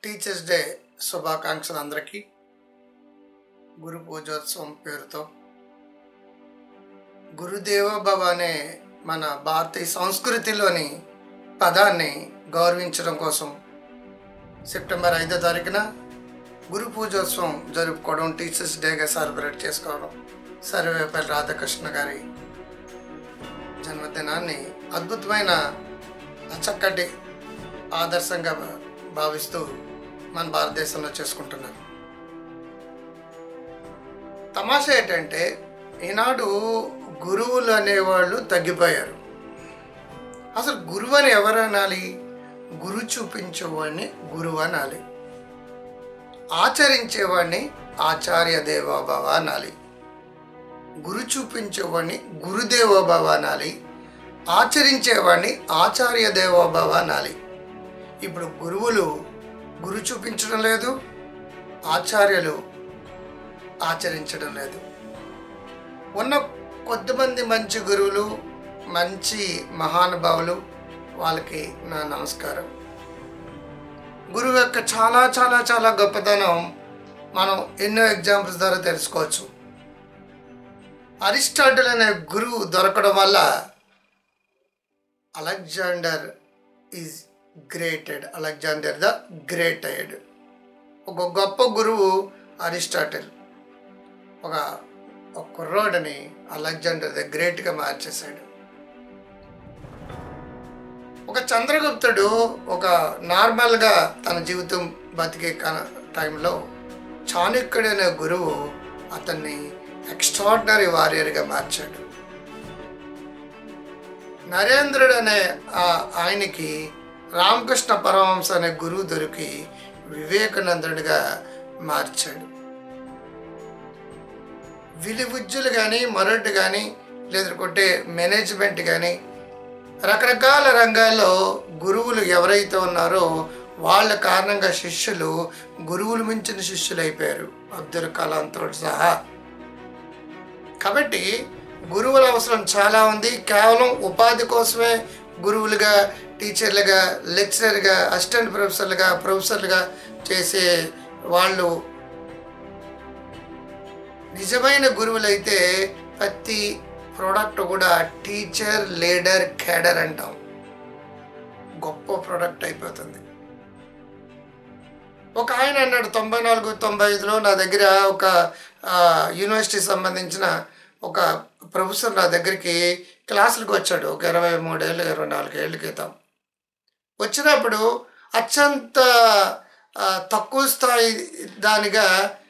teachers day శుభాకాంక్షలు అందరికీ గురు పూజోత్సవం పేరుతో గురుదేవ భవ అనే మన భారతీయ సంస్కృతిలోని పదాన్ని గౌరవించడం కోసం సెప్టెంబర్ ఐదో తారీఖున గురు పూజోత్సవం జరుపుకోవడం టీచర్స్ డేగా సెలబ్రేట్ చేసుకోవడం సర్వేపల్లి రాధాకృష్ణ గారి జన్మదినాన్ని అద్భుతమైన చక్కటి ఆదర్శంగా భావిస్తూ మన భారతదేశంలో చేసుకుంటున్నారు తమాషా ఏంటంటే ఈనాడు గురువులు అనేవాళ్ళు తగ్గిపోయారు అసలు గురువు అని ఎవరు అనాలి గురు చూపించేవాడిని గురువు అనాలి ఆచరించేవాడిని ఆచార్య దేవోభవ అనాలి గురు చూపించేవాడిని గురుదేవోభవ అనాలి ఆచరించేవాడిని ఆచార్య దేవోభవ అనాలి ఇప్పుడు గురువులు గురు చూపించడం లేదు ఆచార్యులు ఆచరించడం లేదు ఉన్న కొద్దిమంది మంచి గురువులు మంచి మహానుభావులు వాళ్ళకి నా నమస్కారం గురువు యొక్క చాలా చాలా చాలా గొప్పతనం మనం ఎన్నో ఎగ్జాంపుల్స్ ద్వారా తెలుసుకోవచ్చు అరిస్టాటిల్ అనే గురువు దొరకడం వల్ల అలెగ్జాండర్ ఈజ్ గ్రేటెడ్ అలెగ్జాండర్ ద గ్రేట్ అయ్యాడు ఒక గొప్ప గురువు అరిస్టాటిల్ ఒక ఒక కుర్రోడిని అలెగ్జాండర్ ద గ్రేట్గా మార్చేశాడు ఒక చంద్రగుప్తుడు ఒక నార్మల్గా తన జీవితం బతికే క- టైంలో చాణక్యుడు అనే గురువు అతన్ని ఎక్స్ట్రాడినరీ వారియర్గా మార్చాడు నరేంద్రుడు అనే ఆ- ఆయనకి రామకృష్ణ పరమహంస అనే గురువు దొరికి వివేకానందుడిగా మార్చాడు విలువిద్యులు కానీ మరొకటి కానీ లేదంటే మేనేజ్మెంట్ కానీ రకరకాల రంగాల్లో గురువులు ఎవరైతే ఉన్నారో వాళ్ళ కారణంగా శిష్యులు గురువులు మించిన శిష్యులు అయిపోయారు అబ్దుల్ కలాంతో సహా కాబట్టి గురువుల అవసరం చాలా ఉంది కేవలం ఉపాధి కోసమే గురువులుగా టీచర్లుగా లెక్చరర్గా అసిస్టెంట్ ప్రొఫెసర్లుగా ప్రొఫెసర్లుగా చేసే వాళ్ళు నిజమైన గురువులైతే ప్రతి ప్రోడక్ట్ కూడా టీచర్ లీడర్ కేడర్ అంటాం గొప్ప ప్రోడక్ట్ అయిపోతుంది ఒక ఆయన అన్నాడు తొంభై నాలుగు తొంభై ఐదులో నా దగ్గర ఒక ఆ, యూనివర్సిటీ సంబంధించిన ఒక ప్రొఫెసర్ నా దగ్గరికి క్లాసులకు వచ్చాడు ఒక ఇరవై మూడేళ్ళు ఇరవై నాలుగు ఏళ్ళ క్రితం వచ్చినప్పుడు అత్యంత ఆ, తక్కువ స్థాయి దానిగా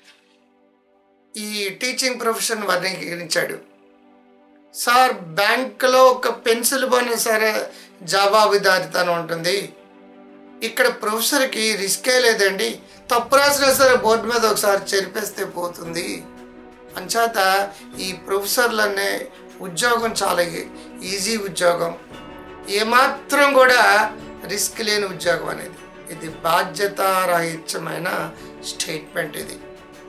ఈ టీచింగ్ ప్రొఫెషన్ వర్ణీకరించాడు సార్ బ్యాంకులో ఒక పెన్సిల్ పోయినా సరే జవాబుదారితనం ఉంటుంది ఇక్కడ ప్రొఫెసర్కి రిస్కే లేదండి తప్పు రాసినా సరే బోర్డు మీద ఒకసారి చెరిపేస్తే పోతుంది అంచేత ఈ ప్రొఫెసర్లనే ఉద్యోగం చాలా ఈ- ఈజీ ఉద్యోగం ఏమాత్రం కూడా రిస్క్ లేని ఉద్యోగం అనేది ఇది బాధ్యతారహిత్యమైన స్టేట్మెంట్ ఇది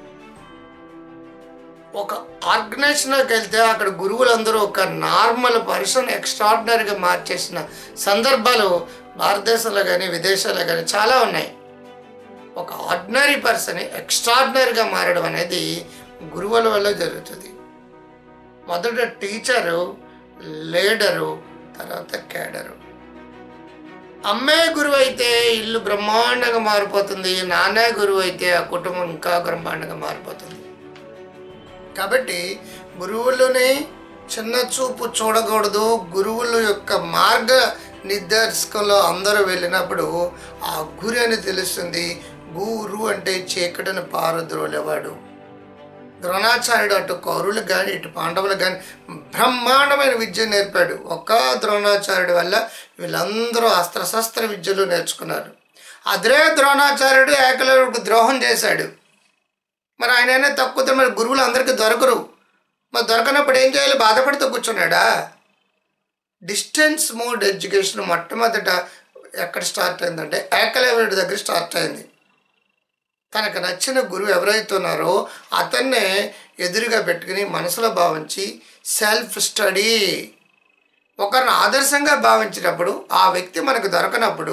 ఒక ఆర్గనైజేషన్లోకి వెళ్తే అక్కడ గురువులందరూ ఒక నార్మల్ పర్సన్ ఎక్స్ట్రాడినరీగా మార్చేసిన సందర్భాలు భారతదేశంలో కానీ విదేశాల్లో కానీ చాలా ఉన్నాయి ఒక ఆర్డినరీ పర్సన్ ఎక్స్ట్రాడినరీగా మారడం అనేది గురువుల వల్ల జరుగుతుంది మొదట టీచరు లీడరు తర్వాత కేడరు అమ్మే గురువు అయితే ఇల్లు బ్రహ్మాండంగా మారిపోతుంది నాన్నే గురువు అయితే ఆ కుటుంబం ఇంకా బ్రహ్మాండంగా మారిపోతుంది కాబట్టి గురువులని చిన్న చూపు చూడకూడదు గురువుల యొక్క మార్గ నిర్దేశకంలో అందరూ వెళ్ళినప్పుడు ఆ గురి అని తెలుస్తుంది గురు అంటే చీకటిని పారద్రోలేవాడు ద్రోణాచార్యుడు అటు కౌరులకు కానీ ఇటు పాండవులకు కానీ బ్రహ్మాండమైన విద్య నేర్పాడు ఒక్క ద్రోణాచార్యుడి వల్ల వీళ్ళందరూ అస్త్రశస్త్ర విద్యలు నేర్చుకున్నారు అదే ద్రోణాచార్యుడు ఏకలవ్యుడికి ద్రోహం చేశాడు మరి ఆయన తక్కువ మరి గురువులు అందరికీ దొరకరు మరి దొరకనప్పుడు ఏం చేయాలి బాధపడుతూ కూర్చున్నాడా డిస్టెన్స్ మోడ్ ఎడ్యుకేషన్ మొట్టమొదట ఎక్కడ స్టార్ట్ అయిందంటే ఏకలవ్యుడి దగ్గర స్టార్ట్ అయింది తనకు నచ్చిన గురువు ఎవరైతే ఉన్నారో అతన్నే ఎదురుగా పెట్టుకుని మనసులో భావించి సెల్ఫ్ స్టడీ ఒకరిని ఆదర్శంగా భావించినప్పుడు ఆ వ్యక్తి మనకు దొరకనప్పుడు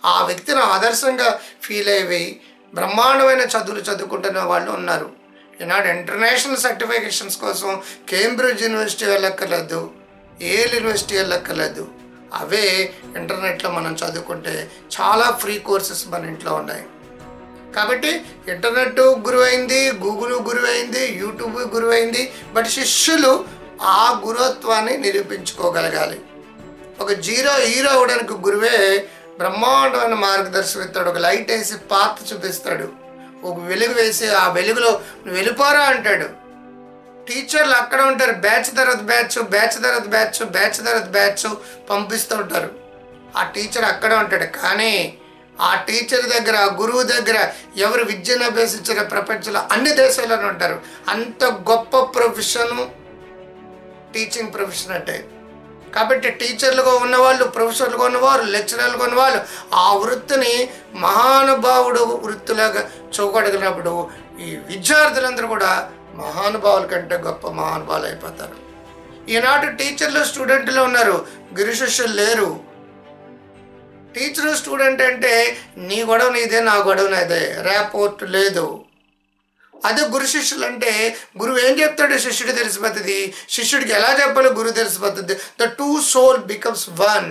ఆ వ్యక్తిని ఆదర్శంగా ఫీల్ అయ్యి బ్రహ్మాండమైన చదువులు చదువుకుంటున్న వాళ్ళు ఉన్నారు ఈనాడు ఇంటర్నేషనల్ సర్టిఫికేషన్స్ కోసం కేంబ్రిడ్జ్ యూనివర్సిటీ వెళ్ళక్కర్లేదు ఏల్ యూనివర్సిటీ వెళ్ళక్కర్లేదు అవే ఇంటర్నెట్లో మనం చదువుకుంటే చాలా ఫ్రీ కోర్సెస్ మన ఇంట్లో ఉన్నాయి కాబట్టి ఇంటర్నెట్ గురువైంది గూగుల్ గురువైంది యూట్యూబ్ గురువైంది బట్ శిష్యులు ఆ గురుత్వాన్ని నిరూపించుకోగలగాలి ఒక జీరో హీరో అవడానికి గురువే బ్రహ్మాండమైన మార్గదర్శనం ఇస్తాడు ఒక లైట్ వేసి పాత చూపిస్తాడు ఒక వెలుగు వేసి ఆ వెలుగులో నువ్వు వెళ్ళిపోరా అంటాడు టీచర్లు అక్కడ ఉంటారు బ్యాచ్ తర్వాత బ్యాచ్ బ్యాచ్ తర్వాత బ్యాచ్ బ్యాచ్ తర్వాత బ్యాచ్ పంపిస్తూ ఉంటారు ఆ టీచర్ అక్కడ ఉంటాడు కానీ ఆ టీచర్ దగ్గర ఆ గురువు దగ్గర ఎవరు విద్యను అభ్యసించిన ప్రపంచంలో అన్ని దేశాల్లోనే ఉంటారు అంత గొప్ప ప్రొఫెషను టీచింగ్ ప్రొఫెషన్ అంటే కాబట్టి టీచర్లుగా ఉన్నవాళ్ళు ప్రొఫెసర్లుగా ఉన్నవారు లెక్చరర్లుగా ఉన్నవాళ్ళు ఆ వృత్తిని మహానుభావుడు వృత్తిలాగా చూడగలిగినప్పుడు ఈ విద్యార్థులందరూ కూడా మహానుభావుల కంటే గొప్ప మహానుభావులు అయిపోతారు ఈనాడు టీచర్లు స్టూడెంట్లు ఉన్నారు గురు శిష్యులు లేరు టీచరు స్టూడెంట్ అంటే నీ గొడవ నీదే నా గొడవ నాదే ర్యాపోర్ట్ లేదు అదే గురు శిష్యులు అంటే గురువు ఏం చెప్తాడు శిష్యుడు తెలిసిపోతుంది శిష్యుడికి ఎలా చెప్పాలో గురువు తెలిసిపోతుంది the two soul becomes one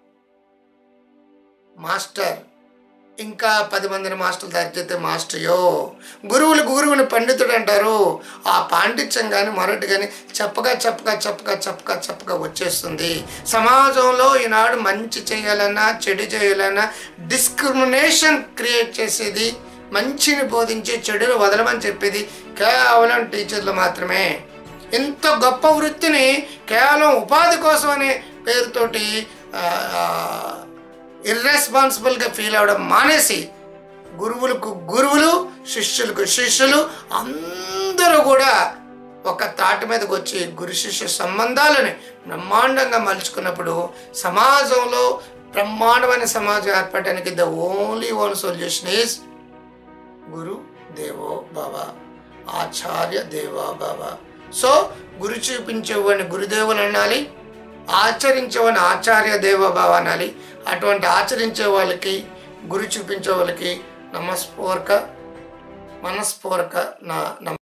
master ఇంకా పది మందిని మాస్టర్లు తయారు చేస్తే మాస్టర్యో గురువులు గురువుని పండితుడు అంటారు ఆ పాండిత్యం కానీ మరొకటి కానీ చెప్పగా చెప్పగా చెప్పగా చెప్పగా చెప్పగా వచ్చేస్తుంది సమాజంలో ఈనాడు మంచి చేయాలన్నా చెడు చేయాలన్నా డిస్క్రిమినేషన్ క్రియేట్ చేసేది మంచిని బోధించి చెడును వదలమని చెప్పేది కేవలం టీచర్లు మాత్రమే ఇంత గొప్ప వృత్తిని కేవలం ఉపాధి కోసం అనే పేరుతోటి ఇర్రెస్పాన్సిబుల్గా ఫీల్ అవ్వడం మానేసి గురువులకు గురువులు శిష్యులకు శిష్యులు అందరూ కూడా ఒక తాటి మీదకి వచ్చి గురు శిష్య సంబంధాలని బ్రహ్మాండంగా మలుచుకున్నప్పుడు సమాజంలో బ్రహ్మాండమైన సమాజం ఏర్పడడానికి the only own solution is గురు దేవో భవ ఆచార్య దేవో భవ సో గురు చూపించేవాడిని గురుదేవులు అనాలి ఆచరించేవాడిని ఆచార్య దేవోభావ అనాలి అటువంటి ఆచరించే వాళ్ళకి గురి చూపించే వాళ్ళకి నమస్పూర్క మనస్పూర్క నా నమ